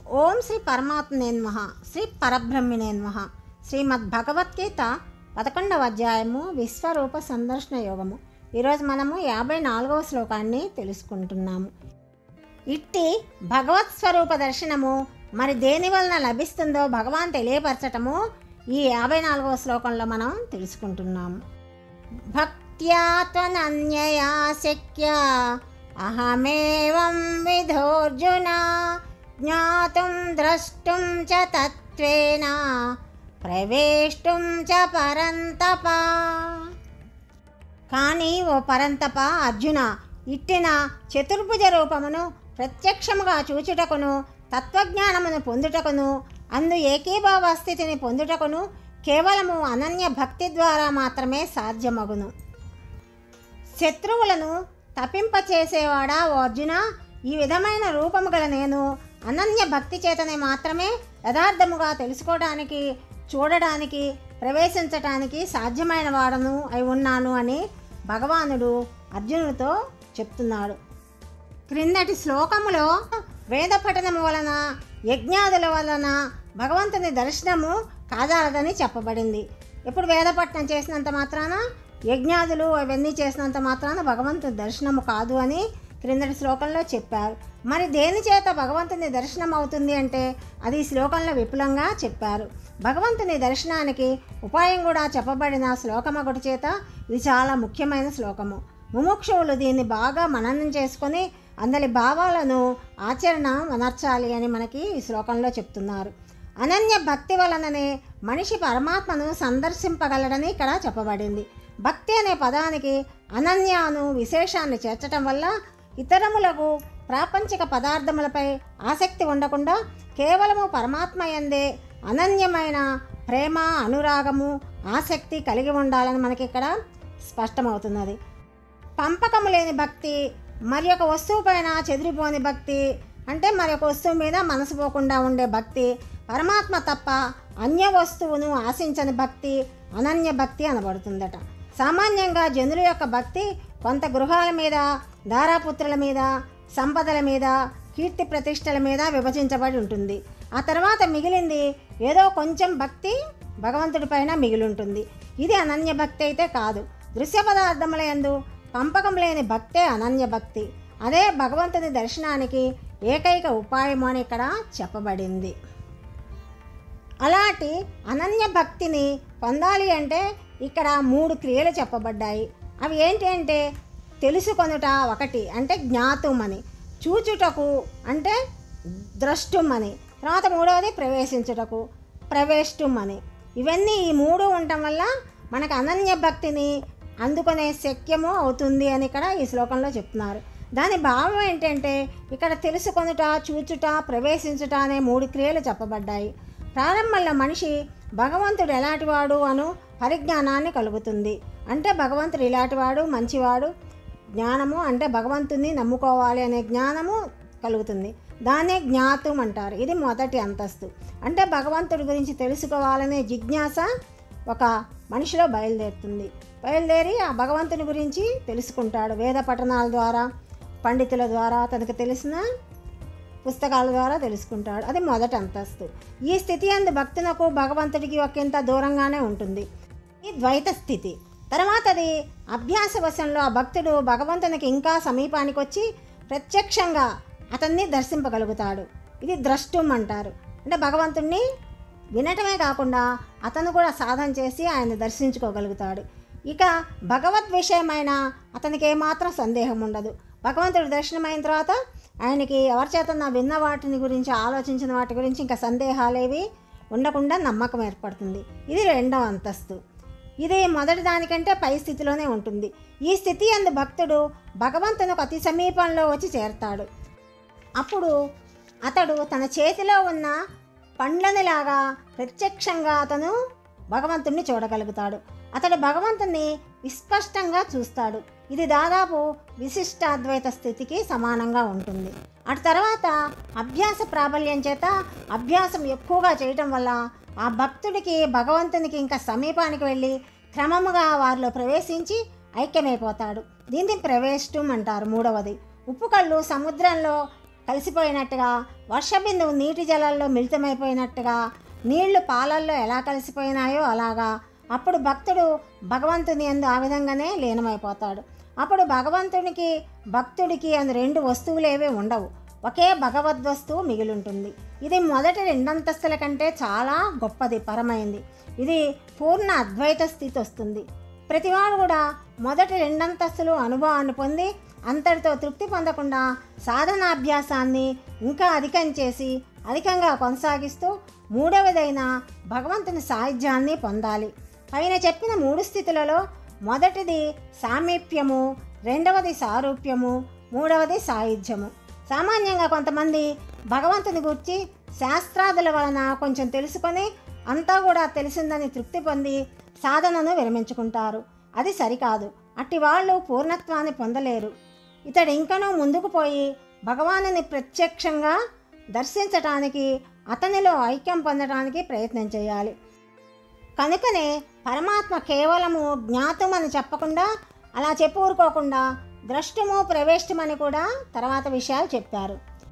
ఓం శ్రీ పరమాత్మనే నమః శ్రీ పరబ్రహ్మినే నమః శ్రీమద్ భగవద్గీత పదకొండవ అధ్యాయము విశ్వరూప సందర్శన యోగము ఈరోజు మనము యాభై నాలుగవ శ్లోకాన్ని తెలుసుకుంటున్నాము ఇట్టి భగవత్ స్వరూప దర్శనము మరి దేని వలన లభిస్తుందో భగవాన్ తెలియపరచటము ఈ యాభై నాలుగవ శ్లోకంలో మనం తెలుసుకుంటున్నాము భక్త్యా త్వనన్యయా శక్య అహమేవం విధోర్జున జ్ఞాతుం ద్రష్టుం చ తత్వేన ప్రవేష్టుం చ పరంతప కానీ ఓ పరంతప అర్జున ఇట్టిన చతుర్భుజ రూపమును ప్రత్యక్షముగా చూచుటకును తత్వజ్ఞానమును పొందుటకును అందు ఏకీభావ స్థితిని పొందుటకును కేవలము అనన్య భక్తి ద్వారా మాత్రమే సాధ్యమగును శత్రువులను తప్పింపచేసేవాడా ఓ అర్జున ఈ విధమైన రూపము గల నేను అనన్య భక్తి చేతనే మాత్రమే యథార్థముగా తెలుసుకోవడానికి చూడడానికి ప్రవేశించటానికి సాధ్యమైన వాడను అయి ఉన్నాను అని భగవానుడు అర్జునుడితో చెప్తున్నాడు క్రిందటి శ్లోకములో వేద పఠనము వలన యజ్ఞాదుల వలన భగవంతుని దర్శనము కాదాలదని చెప్పబడింది ఇప్పుడు వేద పఠనం చేసినంత మాత్రాన యజ్ఞాదులు అవన్నీ చేసినంత మాత్రాన భగవంతుని దర్శనము కాదు అని క్రిందటి శ్లోకంలో చెప్పారు మరి దేని చేత భగవంతుని దర్శనం అవుతుంది అంటే అది ఈ శ్లోకంలో విపులంగా చెప్పారు భగవంతుని దర్శనానికి ఉపాయం కూడా చెప్పబడిన శ్లోకం ఒకటి చేత ఇది చాలా ముఖ్యమైన శ్లోకము ముముక్షువులు దీన్ని బాగా మననం చేసుకొని అందరి భావాలను ఆచరణ అనర్చాలి అని మనకి ఈ శ్లోకంలో చెప్తున్నారు అనన్య భక్తి వలననే మనిషి పరమాత్మను సందర్శింపగలడని ఇక్కడ చెప్పబడింది భక్తి అనే పదానికి అనన్యాను విశేషాన్ని చేర్చటం వల్ల ఇతరములకు ప్రాపంచిక పదార్థములపై ఆసక్తి ఉండకుండా కేవలము పరమాత్మ యందే అనన్యమైన ప్రేమ అనురాగము ఆసక్తి కలిగి ఉండాలని మనకి ఇక్కడ స్పష్టమవుతున్నది పంపకము లేని భక్తి మరి ఒక వస్తువు పైన చెదిరిపోని భక్తి అంటే మరి ఒక వస్తువు మీద మనసు పోకుండా ఉండే భక్తి పరమాత్మ తప్ప అన్య వస్తువును ఆశించని భక్తి అనన్య భక్తి అనబడుతుందట సామాన్యంగా జనుల యొక్క భక్తి కొంత గృహాల మీద దారాపుత్రుల మీద సంపదల మీద కీర్తి ప్రతిష్టల మీద విభజించబడి ఉంటుంది ఆ తర్వాత మిగిలింది ఏదో కొంచెం భక్తి భగవంతుడి పైన మిగిలి ఉంటుంది ఇది అనన్య భక్తి అయితే కాదు దృశ్య పదార్థముల యందు పంపకం లేని భక్తే అనన్య భక్తి అదే భగవంతుని దర్శనానికి ఏకైక ఉపాయము అని ఇక్కడ చెప్పబడింది అలాంటి అనన్య భక్తిని పొందాలి అంటే ఇక్కడ మూడు క్రియలు చెప్పబడ్డాయి అవి ఏంటి అంటే తెలుసుకొనుట ఒకటి అంటే జ్ఞాతం అని చూచుటకు అంటే ద్రష్టం అని తర్వాత మూడవది ప్రవేశించుటకు ప్రవేష్టం అని ఇవన్నీ ఈ మూడు ఉండటం వల్ల మనకు అనన్య భక్తిని అందుకునే శక్యము అవుతుంది అని ఇక్కడ ఈ శ్లోకంలో చెప్తున్నారు దాని భావం ఏంటంటే ఇక్కడ తెలుసుకొనుట చూచుట ప్రవేశించుట అనే మూడు క్రియలు చెప్పబడ్డాయి ప్రారంభంలో మనిషి భగవంతుడు ఎలాంటివాడు అను పరిజ్ఞానాన్ని కలుగుతుంది అంటే భగవంతుడు ఇలాంటివాడు మంచివాడు జ్ఞానము అంటే భగవంతుని నమ్ముకోవాలి అనే జ్ఞానము కలుగుతుంది దాన్నే జ్ఞాతం అంటారు ఇది మొదటి అంతస్తు అంటే భగవంతుడి గురించి తెలుసుకోవాలనే జిజ్ఞాస ఒక మనిషిలో బయలుదేరుతుంది బయలుదేరి ఆ భగవంతుని గురించి తెలుసుకుంటాడు వేద పఠనాల ద్వారా పండితుల ద్వారా తనకు తెలిసిన పుస్తకాల ద్వారా తెలుసుకుంటాడు అది మొదటి అంతస్తు ఈ స్థితి అందు భక్తునకు భగవంతుడికి ఒకంత దూరంగానే ఉంటుంది ఈ ద్వైత స్థితి తర్వాతది అభ్యాస వశంలో ఆ భక్తుడు భగవంతునికి ఇంకా సమీపానికి వచ్చి ప్రత్యక్షంగా అతన్ని దర్శింపగలుగుతాడు ఇది ద్రష్టం అంటారు అంటే భగవంతుణ్ణి వినటమే కాకుండా అతను కూడా సాధన చేసి ఆయన దర్శించుకోగలుగుతాడు ఇక భగవద్ విషయమైన అతనికి ఏమాత్రం సందేహం ఉండదు భగవంతుడి దర్శనమైన తర్వాత ఆయనకి ఎవరి చేత నా విన్న వాటిని గురించి ఆలోచించిన వాటి గురించి ఇంకా సందేహాలేవి ఉండకుండా నమ్మకం ఏర్పడుతుంది ఇది రెండవ అంతస్తు ఇది మొదటి దానికంటే పై స్థితిలోనే ఉంటుంది ఈ స్థితి అందు భక్తుడు భగవంతునికి అతి సమీపంలో వచ్చి చేరతాడు అప్పుడు అతడు తన చేతిలో ఉన్న పండ్లనిలాగా ప్రత్యక్షంగా అతను భగవంతుణ్ణి చూడగలుగుతాడు అతడు భగవంతుణ్ణి విస్పష్టంగా చూస్తాడు ఇది దాదాపు విశిష్టాద్వైత స్థితికి సమానంగా ఉంటుంది అటు తర్వాత అభ్యాస ప్రాబల్యం చేత అభ్యాసం ఎక్కువగా చేయటం వల్ల ఆ భక్తుడికి భగవంతునికి ఇంకా సమీపానికి వెళ్ళి క్రమముగా వారిలో ప్రవేశించి ఐక్యమైపోతాడు దీన్ని ప్రవేశం అంటారు మూడవది ఉప్పు కళ్ళు సముద్రంలో కలిసిపోయినట్టుగా వర్షబిందువు నీటి జలాల్లో మిళితమైపోయినట్టుగా నీళ్లు పాలల్లో ఎలా కలిసిపోయినాయో అలాగా అప్పుడు భక్తుడు భగవంతుని అందు ఆ విధంగానే లీనమైపోతాడు అప్పుడు భగవంతునికి భక్తుడికి అందు రెండు వస్తువులు ఏవీ ఉండవు ఒకే భగవద్ వస్తువు మిగిలింటుంది ఇది మొదటి రెండంతస్తుల కంటే చాలా గొప్పది పరమైంది ఇది పూర్ణ అద్వైత స్థితి వస్తుంది ప్రతివాడు కూడా మొదటి రెండంతస్తులు అనుభవాన్ని పొంది అంతటితో తృప్తి పొందకుండా సాధనాభ్యాసాన్ని ఇంకా అధికం చేసి అధికంగా కొనసాగిస్తూ మూడవదైన భగవంతుని సాహిత్యాన్ని పొందాలి పైన చెప్పిన మూడు స్థితులలో మొదటిది సామీప్యము రెండవది సారూప్యము మూడవది సాహిత్యము సామాన్యంగా కొంతమంది భగవంతుని గురించి శాస్త్రాదుల వలన కొంచెం తెలుసుకొని అంతా కూడా తెలిసిందని తృప్తి పొంది సాధనను విరమించుకుంటారు అది సరికాదు అట్టి వాళ్ళు పూర్ణత్వాన్ని పొందలేరు ఇతడు ఇంకనూ ముందుకు పోయి భగవానుని ప్రత్యక్షంగా దర్శించటానికి అతనిలో ఐక్యం పొందడానికి ప్రయత్నం చేయాలి కనుకనే పరమాత్మ కేవలము జ్ఞాతమని చెప్పకుండా అలా చెప్పి ఊరుకోకుండా ద్రష్టము ప్రవేష్టమని కూడా తర్వాత విషయాలు చెప్పారు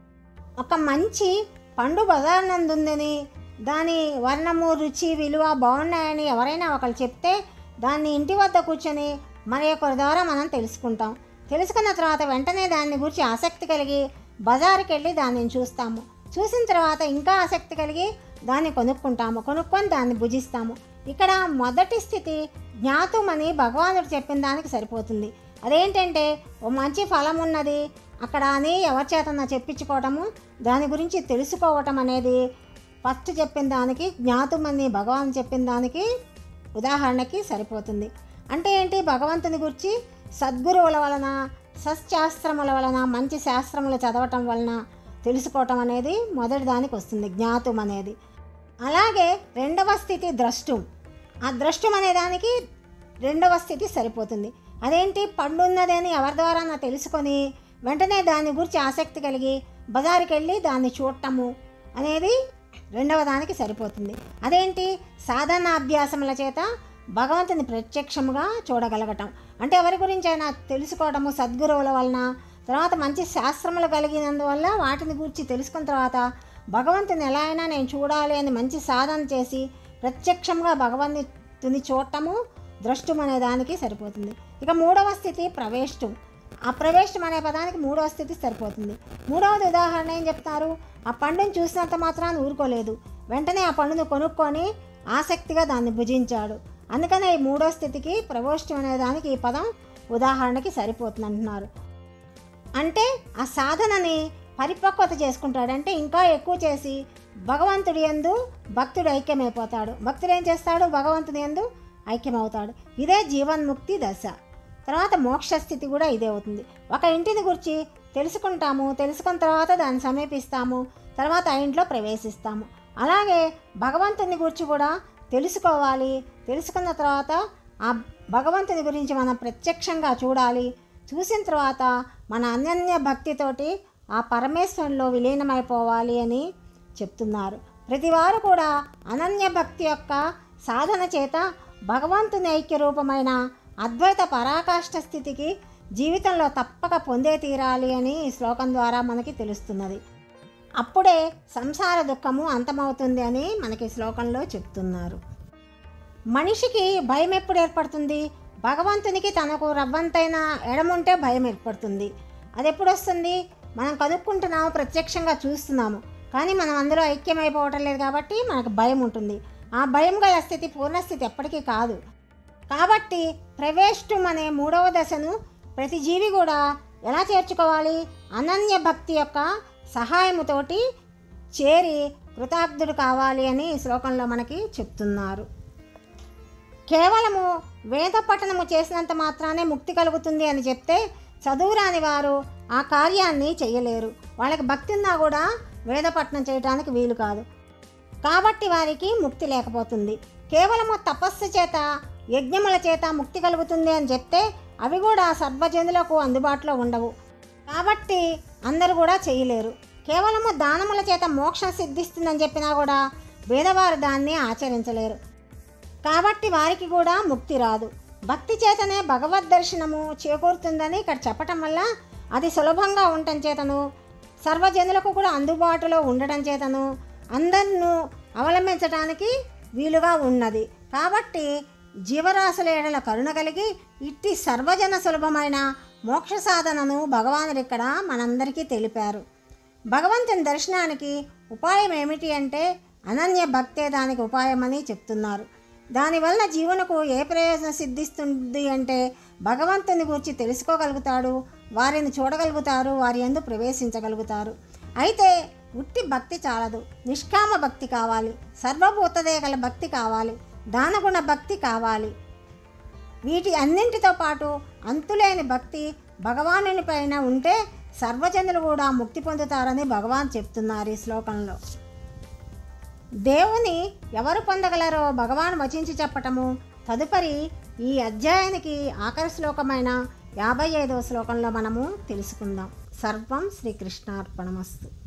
ఒక మంచి పండు బజార్నందుందని దాని వర్ణము రుచి విలువ బాగున్నాయని ఎవరైనా ఒకరు చెప్తే దాన్ని ఇంటి వద్ద కూర్చొని మరి ఒకరి ద్వారా మనం తెలుసుకుంటాం తెలుసుకున్న తర్వాత వెంటనే దాన్ని గురించి ఆసక్తి కలిగి బజారుకి వెళ్ళి దాన్ని చూస్తాము చూసిన తర్వాత ఇంకా ఆసక్తి కలిగి దాన్ని కొనుక్కుంటాము కొనుక్కొని దాన్ని భుజిస్తాము ఇక్కడ మొదటి స్థితి జ్ఞాతుమని భగవానుడు చెప్పిన దానికి సరిపోతుంది అదేంటంటే ఓ మంచి ఫలం ఉన్నది అక్కడ అని ఎవరి చేతన్నా చెప్పించుకోవటము దాని గురించి తెలుసుకోవటం అనేది ఫస్ట్ చెప్పిన దానికి జ్ఞాతుమని భగవాన్ చెప్పిన దానికి ఉదాహరణకి సరిపోతుంది అంటే ఏంటి భగవంతుని గురించి సద్గురువుల వలన సశాస్త్రముల వలన మంచి శాస్త్రములు చదవటం వలన తెలుసుకోవటం అనేది మొదటి దానికి వస్తుంది జ్ఞాతం అనేది అలాగే రెండవ స్థితి ద్రష్టం ఆ ద్రష్టం అనే దానికి రెండవ స్థితి సరిపోతుంది అదేంటి పండున్నదని ఎవరి ద్వారా నా తెలుసుకొని వెంటనే దాని గురించి ఆసక్తి కలిగి బజారుకి వెళ్ళి దాన్ని చూడటము అనేది రెండవ దానికి సరిపోతుంది అదేంటి సాధనాభ్యాసముల చేత భగవంతుని ప్రత్యక్షముగా చూడగలగటం అంటే ఎవరి గురించి అయినా తెలుసుకోవడము సద్గురువుల వలన తర్వాత మంచి శాస్త్రములు కలిగినందువల్ల వాటిని గురించి తెలుసుకున్న తర్వాత భగవంతుని ఎలా అయినా నేను చూడాలి అని మంచి సాధన చేసి ప్రత్యక్షంగా భగవంతుని చూడటము ద్రష్టం అనే దానికి సరిపోతుంది ఇక మూడవ స్థితి ప్రవేశం ఆ ప్రవేశం అనే పదానికి మూడవ స్థితి సరిపోతుంది మూడవది ఉదాహరణ ఏం చెప్తారు ఆ పండుని చూసినంత మాత్రాన్ని ఊరుకోలేదు వెంటనే ఆ పండును కొనుక్కొని ఆసక్తిగా దాన్ని భుజించాడు అందుకనే ఈ మూడో స్థితికి ప్రవేశం అనే దానికి ఈ పదం ఉదాహరణకి సరిపోతుంది అంటున్నారు అంటే ఆ సాధనని పరిపక్వత చేసుకుంటాడు అంటే ఇంకా ఎక్కువ చేసి భగవంతుడి యందు భక్తుడు ఐక్యమైపోతాడు భక్తుడు ఏం చేస్తాడు భగవంతుని యందు ఐక్యమవుతాడు ఇదే జీవన్ముక్తి దశ తర్వాత మోక్ష స్థితి కూడా ఇదే అవుతుంది ఒక ఇంటిని గురించి తెలుసుకుంటాము తెలుసుకున్న తర్వాత దాన్ని సమీపిస్తాము తర్వాత ఆ ఇంట్లో ప్రవేశిస్తాము అలాగే భగవంతుని గురించి కూడా తెలుసుకోవాలి తెలుసుకున్న తర్వాత ఆ భగవంతుని గురించి మనం ప్రత్యక్షంగా చూడాలి చూసిన తర్వాత మన అనన్య భక్తితోటి ఆ పరమేశ్వరులో విలీనమైపోవాలి అని చెప్తున్నారు ప్రతివారు కూడా అనన్య భక్తి యొక్క సాధన చేత భగవంతుని ఐక్య రూపమైన అద్వైత పరాకాష్ఠ స్థితికి జీవితంలో తప్పక పొందే తీరాలి అని ఈ శ్లోకం ద్వారా మనకి తెలుస్తున్నది అప్పుడే సంసార దుఃఖము అంతమవుతుంది అని మనకి శ్లోకంలో చెప్తున్నారు మనిషికి భయం ఎప్పుడు ఏర్పడుతుంది భగవంతునికి తనకు రవ్వంతైన ఎడముంటే భయం ఏర్పడుతుంది అది ఎప్పుడు వస్తుంది మనం కనుక్కుంటున్నాము ప్రత్యక్షంగా చూస్తున్నాము కానీ మనం అందులో ఐక్యమైపోవటం లేదు కాబట్టి మనకు భయం ఉంటుంది ఆ భయం గల స్థితి పూర్ణస్థితి ఎప్పటికీ కాదు కాబట్టి ప్రవేశం అనే మూడవ దశను ప్రతి జీవి కూడా ఎలా చేర్చుకోవాలి అనన్య భక్తి యొక్క సహాయముతోటి చేరి కృతార్థుడు కావాలి అని ఈ శ్లోకంలో మనకి చెప్తున్నారు కేవలము వేద పఠనము చేసినంత మాత్రానే ముక్తి కలుగుతుంది అని చెప్తే చదువురాని వారు ఆ కార్యాన్ని చేయలేరు వాళ్ళకి భక్తి ఉన్నా కూడా వేద పఠనం చేయడానికి వీలు కాదు కాబట్టి వారికి ముక్తి లేకపోతుంది కేవలము తపస్సు చేత యజ్ఞముల చేత ముక్తి కలుగుతుంది అని చెప్తే అవి కూడా సర్వజనులకు అందుబాటులో ఉండవు కాబట్టి అందరూ కూడా చేయలేరు కేవలము దానముల చేత మోక్షం సిద్ధిస్తుందని చెప్పినా కూడా పేదవారు దాన్ని ఆచరించలేరు కాబట్టి వారికి కూడా ముక్తి రాదు భక్తి చేతనే భగవద్ దర్శనము చేకూరుతుందని ఇక్కడ చెప్పటం వల్ల అది సులభంగా ఉండటం చేతను సర్వజనులకు కూడా అందుబాటులో ఉండడం చేతను అందరినూ అవలంబించడానికి వీలుగా ఉన్నది కాబట్టి జీవరాశుల ఏడల కరుణ కలిగి ఇట్టి సర్వజన సులభమైన మోక్ష సాధనను భగవానుడు ఇక్కడ మనందరికీ తెలిపారు భగవంతుని దర్శనానికి ఉపాయం ఏమిటి అంటే అనన్య భక్తే దానికి ఉపాయమని చెప్తున్నారు దానివల్ల జీవనకు ఏ ప్రయోజనం సిద్ధిస్తుంది అంటే భగవంతుని గురించి తెలుసుకోగలుగుతాడు వారిని చూడగలుగుతారు వారి ఎందు ప్రవేశించగలుగుతారు అయితే ఉట్టి భక్తి చాలదు నిష్కామ భక్తి కావాలి సర్వభూతదే గల భక్తి కావాలి దానగుణ భక్తి కావాలి వీటి అన్నింటితో పాటు అంతులేని భక్తి భగవానుని పైన ఉంటే సర్వజనులు కూడా ముక్తి పొందుతారని భగవాన్ చెప్తున్నారు ఈ శ్లోకంలో దేవుని ఎవరు పొందగలరో భగవాన్ వచించి చెప్పటము తదుపరి ఈ అధ్యాయానికి ఆఖరి శ్లోకమైన యాభై ఐదవ శ్లోకంలో మనము తెలుసుకుందాం సర్వం శ్రీకృష్ణార్పణమస్తు